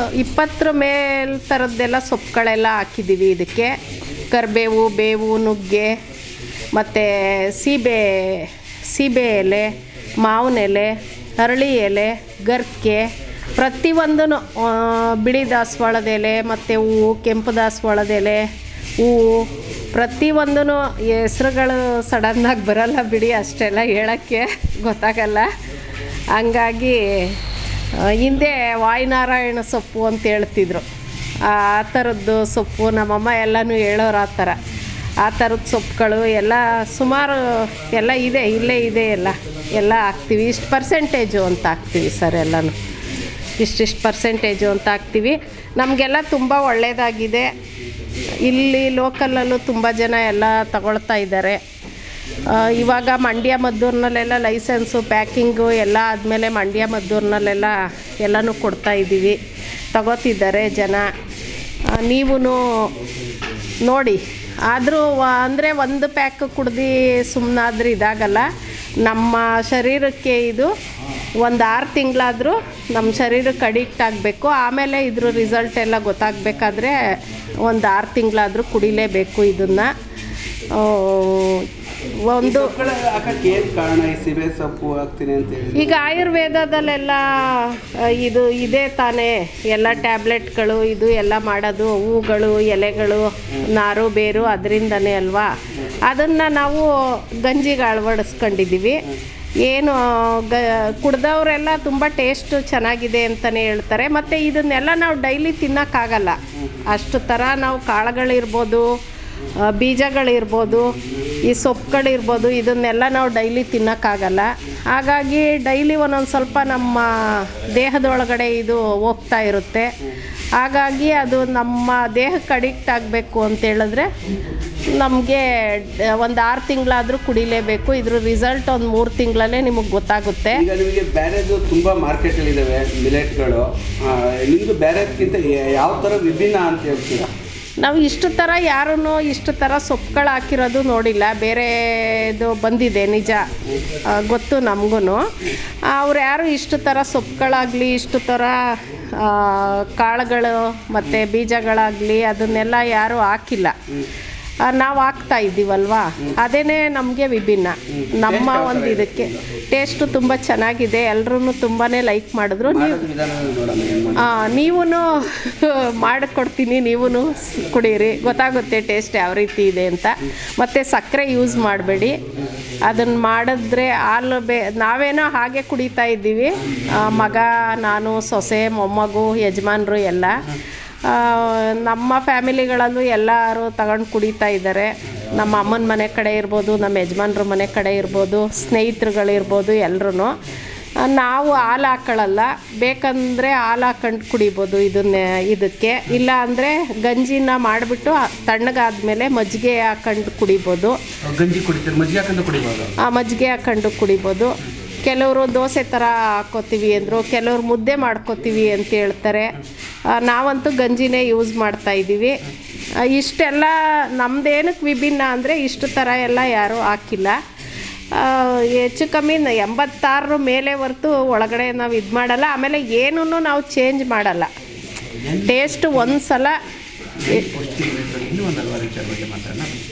ಇಪ್ಪತ್ತರ ಮೇಲ್ ಥರದ್ದೆಲ್ಲ ಸೊಪ್ಪುಗಳೆಲ್ಲ ಹಾಕಿದ್ದೀವಿ ಇದಕ್ಕೆ ಕರಿಬೇವು ಬೇವು ನುಗ್ಗೆ ಮತ್ತು ಸೀಬೆ ಸೀಬೆ ಎಲೆ ಮಾವಿನ ಎಲೆ ಅರಳಿ ಎಲೆ ಗರ್ಕೆ ಪ್ರತಿಯೊಂದೂ ಬಿಳಿ ದಾಸವಾಳದ ಎಲೆ ಮತ್ತು ಹೂವು ಕೆಂಪು ದಾಸವಾಳದ ಎಲೆ ಹೂವು ಪ್ರತಿಯೊಂದೂ ಹೆಸ್ರುಗಳು ಸಡನ್ನಾಗಿ ಬರಲ್ಲ ಬಿಡಿ ಅಷ್ಟೆಲ್ಲ ಹೇಳೋಕ್ಕೆ ಗೊತ್ತಾಗಲ್ಲ ಹಂಗಾಗಿ ಆ, ಹಿಂದೆ ವಾಯುನಾರಾಯಣ ಸೊಪ್ಪು ಅಂತ ಹೇಳ್ತಿದ್ರು ಆ ಥರದ್ದು ಸೊಪ್ಪು ನಮ್ಮಮ್ಮ ಎಲ್ಲನೂ ಹೇಳೋರು ಆ ಥರ ಆ ಥರದ ಸೊಪ್ಪುಗಳು ಎಲ್ಲ ಸುಮಾರು ಎಲ್ಲ ಇದೆ ಇಲ್ಲೇ ಇದೆ ಎಲ್ಲ ಎಲ್ಲ ಹಾಕ್ತೀವಿ ಇಷ್ಟು ಪರ್ಸೆಂಟೇಜು ಅಂತ ಹಾಕ್ತೀವಿ ಸರ್ ಎಲ್ಲನೂ ಇಷ್ಟಿಷ್ಟು ಪರ್ಸೆಂಟೇಜು ಅಂತ ಹಾಕ್ತೀವಿ ನಮಗೆಲ್ಲ ತುಂಬ ಒಳ್ಳೆಯದಾಗಿದೆ ಇಲ್ಲಿ ಲೋಕಲಲ್ಲೂ ತುಂಬ ಜನ ಎಲ್ಲ ತಗೊಳ್ತಾ ಇದ್ದಾರೆ ಆ, ಇವಾಗ ಮಂಡ್ಯ ಮದ್ದೂರಿನಲ್ಲೆಲ್ಲ ಲೈಸೆನ್ಸು ಪ್ಯಾಕಿಂಗು ಎಲ್ಲ ಆದಮೇಲೆ ಮಂಡ್ಯ ಮದ್ದೂರಿನಲ್ಲೆಲ್ಲ ಎಲ್ಲನೂ ಕೊಡ್ತಾ ಇದ್ದೀವಿ ತಗೋತಿದ್ದಾರೆ ಜನ ನೀವು ನೋಡಿ ಆದರೂ ಅಂದರೆ ಒಂದು ಪ್ಯಾಕ್ ಕುಡ್ದು ಸುಮ್ಮನಾದ್ರೆ ಇದಾಗಲ್ಲ ನಮ್ಮ ಶರೀರಕ್ಕೆ ಇದು ಒಂದು ಆರು ತಿಂಗಳಾದರೂ ನಮ್ಮ ಶರೀರಕ್ಕೆ ಅಡಿಕ್ಟ್ ಆಗಬೇಕು ಆಮೇಲೆ ಇದ್ರ ರಿಸಲ್ಟ್ ಎಲ್ಲ ಗೊತ್ತಾಗಬೇಕಾದ್ರೆ ಒಂದು ಆರು ತಿಂಗಳಾದರೂ ಕುಡಿಲೇಬೇಕು ಇದನ್ನು ಒಂದು ಸೊಪ್ಪುಗಳ ಹಾಕಕ್ಕೆ ಏನು ಕಾರಣ ಈ ಸಿಬೆ ಸೊಪ್ಪು ಹಾಕ್ತೀನಿ ಅಂತ ಹೇಳಿ ಈಗ ಆಯುರ್ವೇದದಲ್ಲೆಲ್ಲ ಆ, ಇದು ಇದೆ ತಾನೇ ಎಲ್ಲ ಟ್ಯಾಬ್ಲೆಟ್ಗಳು ಇದು ಎಲ್ಲ ಮಾಡೋದು ಹೂಗಳು ಎಲೆಗಳು ನಾರು ಬೇರು ಅದರಿಂದನೇ ಅಲ್ವಾ ಅದನ್ನು ನಾವು ಗಂಜಿಗೆ ಅಳವಡಿಸ್ಕೊಂಡಿದ್ದೀವಿ ಏನು ಗ ಕುಡ್ದವರೆಲ್ಲ ತುಂಬ ಟೇಸ್ಟ್ ಚೆನ್ನಾಗಿದೆ ಅಂತಲೇ ಹೇಳ್ತಾರೆ ಮತ್ತು ಇದನ್ನೆಲ್ಲ ನಾವು ಡೈಲಿ ತಿನ್ನೋಕ್ಕಾಗಲ್ಲ ಅಷ್ಟು ಥರ ನಾವು ಕಾಳುಗಳಿರ್ಬೋದು ಆ, ಬೀಜಗಳಿರ್ಬೋದು ಈ ಸೊಪ್ಪುಗಳಿರ್ಬೋದು ಇದನ್ನೆಲ್ಲ ನಾವು ಡೈಲಿ ತಿನ್ನೋಕ್ಕಾಗಲ್ಲ ಹಾಗಾಗಿ ಡೈಲಿ ಒಂದೊಂದು ಸ್ವಲ್ಪ ನಮ್ಮ ದೇಹದೊಳಗಡೆ ಇದು ಹೋಗ್ತಾ ಇರುತ್ತೆ ಹಾಗಾಗಿ ಅದು ನಮ್ಮ ದೇಹಕ್ಕೆ ಅಡಿಕ್ಟ್ ಆಗಬೇಕು ಅಂತ ಹೇಳಿದ್ರೆ ನಮಗೆ ಒಂದು ಆರು ತಿಂಗಳಾದರೂ ಕುಡಿಲೇಬೇಕು ಇದ್ರ ರಿಸಲ್ಟ್ ಒಂದು ಮೂರು ತಿಂಗಳಲ್ಲೇ ನಿಮಗೆ ಗೊತ್ತಾಗುತ್ತೆ ಈಗ ನಿಮಗೆ ಬೇರೆದು ತುಂಬ ಮಾರ್ಕೆಟಲ್ಲಿದ್ದಾವೆ ಮಿಲೆಟ್ಗಳು ನಿಮ್ಮದು ಬೇರೆದಕ್ಕಿಂತ ಯಾವ ಥರ ವಿಭಿನ್ನ ಅಂತ ಹೇಳ್ತೀರಾ ನಾವು ಇಷ್ಟು ಥರ ಯಾರೂ ಇಷ್ಟು ಥರ ಸೊಪ್ಪುಗಳು ಹಾಕಿರೋದು ನೋಡಿಲ್ಲ ಬೇರೆದು ಬಂದಿದೆ ನಿಜ ಆ, ಗೊತ್ತು ನಮಗೂ ಅವ್ರು ಯಾರು ಇಷ್ಟು ಥರ ಸೊಪ್ಪುಗಳಾಗಲಿ ಇಷ್ಟು ಥರ ಆ, ಕಾಳುಗಳು ಮತ್ತು ಬೀಜಗಳಾಗಲಿ ಅದನ್ನೆಲ್ಲ ಯಾರೂ ಹಾಕಿಲ್ಲ ಆ, ನಾವು ಹಾಕ್ತಾ ಇದ್ದೀವಲ್ವಾ ಅದೇನೇ ನಮಗೆ ವಿಭಿನ್ನ ನಮ್ಮ ಒಂದು ಇದಕ್ಕೆ ಟೇಸ್ಟು ತುಂಬ ಚೆನ್ನಾಗಿದೆ ಎಲ್ಲರೂ ತುಂಬಾ ಲೈಕ್ ಮಾಡಿದ್ರು ನೀವು ಮಾಡೋದು ವಿಧಾನ ನೋಡೋಣ ಏನು ಮಾಡಿ ನೀವು ಮಾಡಿಕೊಡ್ತೀನಿ ನೀವು ಕುಡೀರಿ ಗೊತ್ತಾಗುತ್ತೆ ಟೇಸ್ಟ್ ಯಾವ ರೀತಿ ಇದೆ ಅಂತ ಮತ್ತು ಸಕ್ಕರೆ ಯೂಸ್ ಮಾಡಬೇಡಿ ಅದನ್ನು ಮಾಡಿದ್ರೆ ಹಾಲು ಬೇ ನಾವೇನೋ ಹಾಗೆ ಕುಡಿತಾ ಇದ್ದೀವಿ ಆ, ಮಗ ನಾನು ಸೊಸೆ ಮೊಮ್ಮಗು ಯಜಮಾನ್ರು ಎಲ್ಲ ಆ, ನಮ್ಮ ಫ್ಯಾಮಿಲಿಗಳಲ್ಲೂ ಎಲ್ಲರೂ ತಗೊಂಡು ಕುಡಿತಾ ಇದ್ದಾರೆ ನಮ್ಮ ಅಮ್ಮನ ಮನೆ ಕಡೆ ಇರ್ಬೋದು ನಮ್ಮ ಯಜಮಾನ್ರ ಮನೆ ಕಡೆ ಇರ್ಬೋದು ಸ್ನೇಹಿತರುಗಳಿರ್ಬೋದು ಎಲ್ಲರೂ ನಾವು ಹಾಲು ಹಾಕೊಳ್ಳಲ್ಲ ಬೇಕಂದರೆ ಹಾಲು ಹಾಕೊಂಡು ಕುಡಿಬೋದು ಇದನ್ನೇ ಇದಕ್ಕೆ ಇಲ್ಲ ಅಂದರೆ ಗಂಜಿನ ಮಾಡಿಬಿಟ್ಟು ತಣ್ಣಗಾದ್ಮೇಲೆ ಮಜ್ಜಿಗೆ ಹಾಕೊಂಡು ಕುಡಿಬೋದು ಗಂಜಿ ಕುಡಿತೀರಿ ಮಜ್ಜಿಗೆ ಹಾಕೊಂಡು ಕುಡಿಬೋದು ಆ ಮಜ್ಜಿಗೆ ಹಾಕೊಂಡು ಕುಡಿಬೋದು ಕೆಲವರು ದೋಸೆ ಥರ ಹಾಕೋತೀವಿ ಅಂದರು ಕೆಲವರು ಮುದ್ದೆ ಮಾಡ್ಕೋತೀವಿ ಅಂತ ಹೇಳ್ತಾರೆ ಆ, ನಾವಂತೂ ಗಂಜಿನೇ ಯೂಸ್ ಮಾಡ್ತಾ ಇದ್ದೀವಿ ಆ, ಇಷ್ಟೆಲ್ಲ ನಮ್ದೇನಕ್ಕೆ ವಿಭಿನ್ನ ಅಂದರೆ ಇಷ್ಟು ಥರ ಎಲ್ಲ ಯಾರೂ ಹಾಕಿಲ್ಲ ಆ, ಹೆಚ್ಚು ಕಮ್ಮಿ ನ- ಎಂಬತ್ತಾರರ ಮೇಲೆ ಹೊರ್ತು ಒಳಗಡೆ ನಾವು ಇದು ಮಾಡಲ್ಲ ಆಮೇಲೆ ಏನೂ ನಾವು ಚೇಂಜ್ ಮಾಡಲ್ಲ ಟೇಸ್ಟ್ ಒಂದು ಸಲ ಇನ್ನೂ ಒಂದು ಹಲವಾರು ವಿಚಾರ ಬಗ್ಗೆ ಮಾತಾಡೋಣ